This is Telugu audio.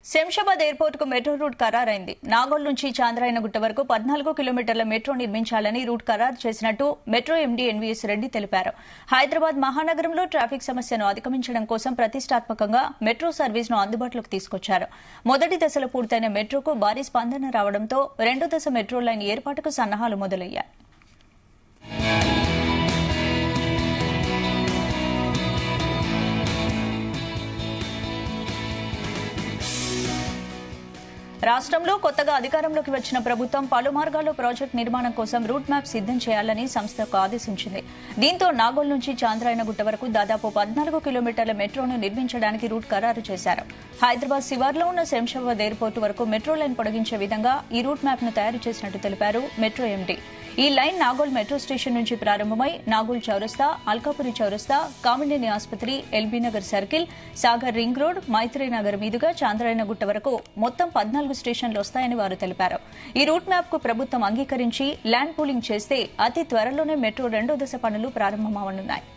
శంషాబాద్ ఎయిర్పోర్ట్ కు మెట్రో రూట్ ఖరారైంది నాగోల్ నుంచి చాంద్రాయనగుట్ట వరకు పద్నాలుగు కిలోమీటర్ల మెట్రో నిర్మించాలని రూట్ ఖరారు చేసినట్టు మెట్రో ఎండీ ఎన్వీఎస్ రెడ్డి తెలిపారు హైదరాబాద్ మహానగరంలో ట్రాఫిక్ సమస్యను అధిగమించడం కోసం ప్రతిష్టాత్మకంగా మెట్రో సర్వీస్ ను అందుబాటులోకి తీసుకొచ్చారు మొదటి దశలో పూర్తయిన మెట్రోకు భారీ స్పందన రావడంతో రెండో దశ మెట్రో లైన్ ఏర్పాటుకు సన్నాహాలు మొదలయ్యాయి రాష్ట్రంలో కొత్తగా అధికారంలోకి వచ్చిన ప్రభుత్వం పలు మార్గాల్లో ప్రాజెక్టు నిర్మాణం కోసం రూట్ మ్యాప్ సిద్దం చేయాలని సంస్థకు ఆదేశించింది దీంతో నాగోల్ నుంచి చాంద్రాయనగుట్ట వరకు దాదాపు పద్నాలుగు కిలోమీటర్ల మెట్రోను నిర్మించడానికి రూట్ ఖరారు చేశారు హైదరాబాద్ శివార్లో ఉన్న శంషాబాద్ ఎయిర్పోర్టు వరకు మెట్రో లైన్ పొడిగించే విధంగా ఈ రూట్ మ్యాప్ ను తయారు చేసినట్టు తెలిపారు మెట్రో ఎండీ ఈ లైన్ నాగోల్ మెట్రో స్టేషన్ నుంచి ప్రారంభమై నాగోల్ చౌరస్తా అల్కాపురి చౌరస్తా కామినేని ఆసుపత్రి LB Nagar circle Sagar ring road Maitri Nagar మీదుగా చాంద్రాయనగుట్ట వరకు మొత్తం పద్నాలుగు స్టేషన్లు వస్తాయని వారు తెలిపారు ఈ రూట్ మ్యాప్ కు ప్రభుత్వం అంగీకరించి ల్యాండ్ పూలింగ్ చేస్తే అతి త్వరలోనే మెట్రో రెండో దశ పనులు ప్రారంభమవనున్నాయి